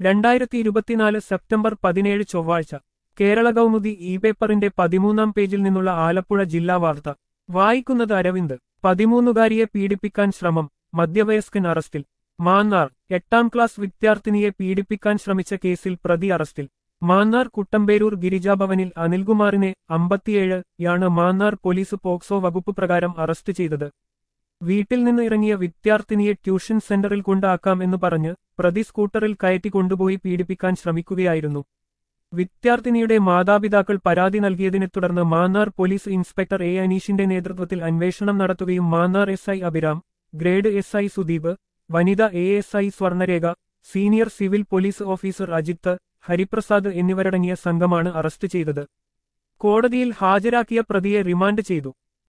രണ്ടായിരത്തി ഇരുപത്തിനാല് സെപ്റ്റംബർ പതിനേഴ് ചൊവ്വാഴ്ച കേരള കൗമുദി ഇ പേപ്പറിന്റെ പതിമൂന്നാം പേജിൽ നിന്നുള്ള ആലപ്പുഴ ജില്ലാ വാർത്ത വായിക്കുന്നത് അരവിന്ദ് പതിമൂന്നുകാരിയെ പീഡിപ്പിക്കാൻ ശ്രമം മധ്യവയസ്കൻ അറസ്റ്റിൽ മാന്നാർ എട്ടാം ക്ലാസ് വിദ്യാർത്ഥിനിയെ പീഡിപ്പിക്കാൻ ശ്രമിച്ച കേസിൽ പ്രതി അറസ്റ്റിൽ മാന്നാർ കുട്ടമ്പേരൂർ ഗിരിജാഭവനിൽ അനിൽകുമാറിനെ അമ്പത്തിയേഴ് യാണ് മാന്നാർ പോലീസ് പോക്സോ വകുപ്പ് പ്രകാരം അറസ്റ്റ് ചെയ്തത് വീട്ടിൽ നിന്ന് ഇറങ്ങിയ വിദ്യാർത്ഥിനിയെ ട്യൂഷൻ സെന്ററിൽ കൊണ്ടാക്കാം എന്ന് പറഞ്ഞ് പ്രതി സ്കൂട്ടറിൽ കയറ്റി കൊണ്ടുപോയി പീഡിപ്പിക്കാൻ ശ്രമിക്കുകയായിരുന്നു വിദ്യാർത്ഥിനിയുടെ മാതാപിതാക്കൾ പരാതി നൽകിയതിനെ തുടർന്ന് മാന്നാർ പോലീസ് ഇൻസ്പെക്ടർ എ അനീഷിന്റെ നേതൃത്വത്തിൽ അന്വേഷണം നടത്തുകയും Mannar S I Abhiram grade S I Sudeep വനിത A S I Swarnarekha senior civil police officer Ajith Hariprasad എന്നിവരടങ്ങിയ സംഘമാണ് അറസ്റ്റ് ചെയ്തത് കോടതിയിൽ ഹാജരാക്കിയ പ്രതിയെ റിമാൻഡ് ചെയ്തു